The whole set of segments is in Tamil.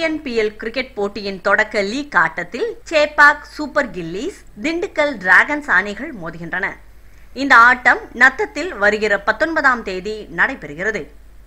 டிஎன்பிஎல் கிரிக்கெட் போட்டியின் தொடக்க லீக் ஆட்டத்தில் Chepauk super gillies Dindigul dragons அணிகள் மோதுகின்றன இந்த ஆட்டம் நத்தத்தில் வருகிற பத்தொன்பதாம் தேதி நடைபெறுகிறது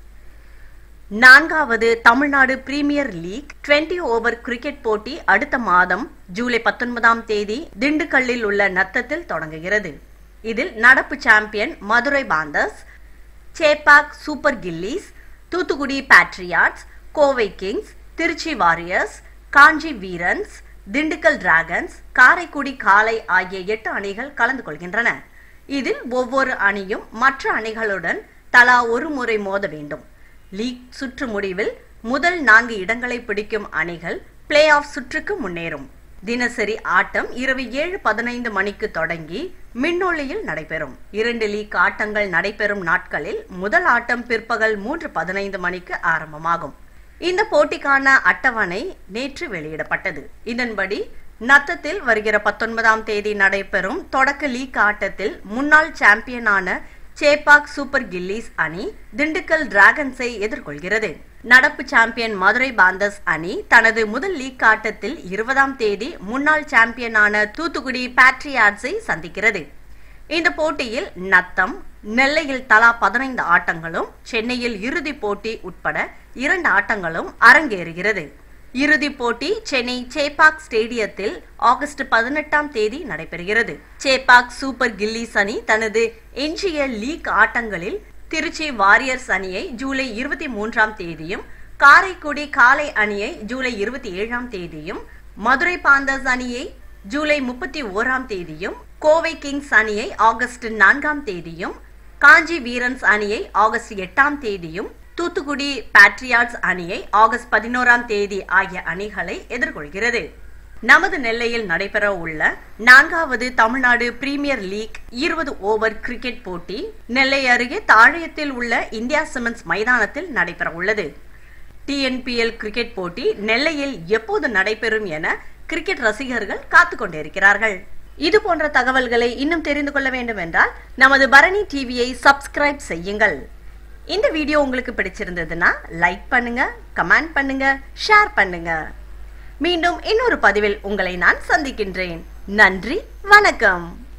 நான்காவது Tamil Nadu premier league 20 over cricket போட்டி அடுத்த மாதம் ஜூலை பத்தொன்பதாம் தேதி திண்டுக்கல்லில் உள்ள நத்தத்தில் தொடங்குகிறது இதில் நடப்பு champion Madurai panthers Chepauk super gillies Thoothukudi patriots Kovai kings Tiruchi warriors Kanchi Veerans Dindigul dragons Karaikudi Kaalai ஆகிய எட்டு அணிகள் கலந்து கொள்கின்றன இதில் ஒவ்வொரு அணியும் மற்ற அணிகளுடன் தலா ஒரு முறை மோத வேண்டும் லீக் சுற்று முடிவில் முதல் நான்கு இடங்களை பிடிக்கும் அணிகள் பிளே ஆஃப் சுற்றுக்கு முன்னேறும் தினசரி ஆட்டம் இரவு ஏழு பதினைந்து மணிக்கு தொடங்கி மின்னொளியில் நடைபெறும் இரண்டு லீக் ஆட்டங்கள் நடைபெறும் நாட்களில் முதல் ஆட்டம் பிற்பகல் மூன்று பதினைந்து மணிக்கு ஆரம்பமாகும் இந்த போட்டிக்கான அட்டவணை நேற்று வெளியிடப்பட்டது இதன்படி நத்தத்தில் வருகிற பத்தொன்பதாம் தேதி நடைபெறும் தொடக்க லீக் ஆட்டத்தில் முன்னாள் சாம்பியனான சேப்பாக் சூப்பர் கில்லிஸ் அணி திண்டுக்கல் டிராகன்ஸை எதிர்கொள்கிறது நடப்பு சாம்பியன் மதுரை பாந்தர்ஸ் அணி தனது முதல் லீக் ஆட்டத்தில் இருபதாம் தேதி முன்னாள் சாம்பியனான தூத்துக்குடி பேட்ரியாட்ஸை சந்திக்கிறது இந்த போட்டியில் நத்தம் நெல்லையில் தலா பதினைந்து ஆட்டங்களும் சென்னையில் இறுதிப் போட்டி உட்பட இரண்டு ஆட்டங்களும் அரங்கேறுகிறது இறுதிப் போட்டி சென்னை சேப்பாக் ஸ்டேடியத்தில் ஆகஸ்ட் பதினெட்டாம் தேதி நடைபெறுகிறது சேப்பாக் சூப்பர் கில்லிஸ் அணி தனது எஞ்சிய லீக் ஆட்டங்களில் திருச்சி வாரியர்ஸ் அணியை ஜூலை இருபத்தி மூன்றாம் தேதியும் காரைக்குடி காலை அணியை ஜூலை இருபத்தி ஏழாம் தேதியும் மதுரை பாந்தர்ஸ் அணியை ஜூலை முப்பத்தி ஓராம் தேதியும் கோவை கிங்ஸ் அணியை ஆகஸ்ட் நான்காம் தேதியும் காஞ்சி வீரன்ஸ் அணியை ஆகஸ்ட் எட்டாம் தேதியும் தூத்துக்குடி பேட்ரியாட்ஸ் அணியை ஆகஸ்ட் பதினோராம் தேதி ஆகிய அணிகளை எதிர்கொள்கிறது நமது நெல்லையில் நடைபெற உள்ள நான்காவது தமிழ்நாடு பிரீமியர் லீக் இருபது ஓவர் கிரிக்கெட் போட்டி நெல்லை அருகே தாழையத்தில் உள்ள இந்தியா சிமெண்ட்ஸ் மைதானத்தில் நடைபெற உள்ளது டிஎன்பிஎல் கிரிக்கெட் போட்டி நெல்லையில் எப்போது நடைபெறும் என கிரிக்கெட் ரசிகர்கள் காத்து கொண்டிருக்கிறார்கள் இது போன்ற தகவல்களை இன்னும் தெரிந்து கொள்ள வேண்டும் என்றால் நமது பரணி டிவியை சப்ஸ்கிரைப் செய்யுங்கள் இந்த வீடியோ உங்களுக்கு பிடிச்சிருந்ததுன்னா லைக் பண்ணுங்க கமெண்ட் பண்ணுங்க ஷேர் பண்ணுங்க மீண்டும் இன்னொரு பதிவில் உங்களை நான் சந்திக்கின்றேன் நன்றி வணக்கம்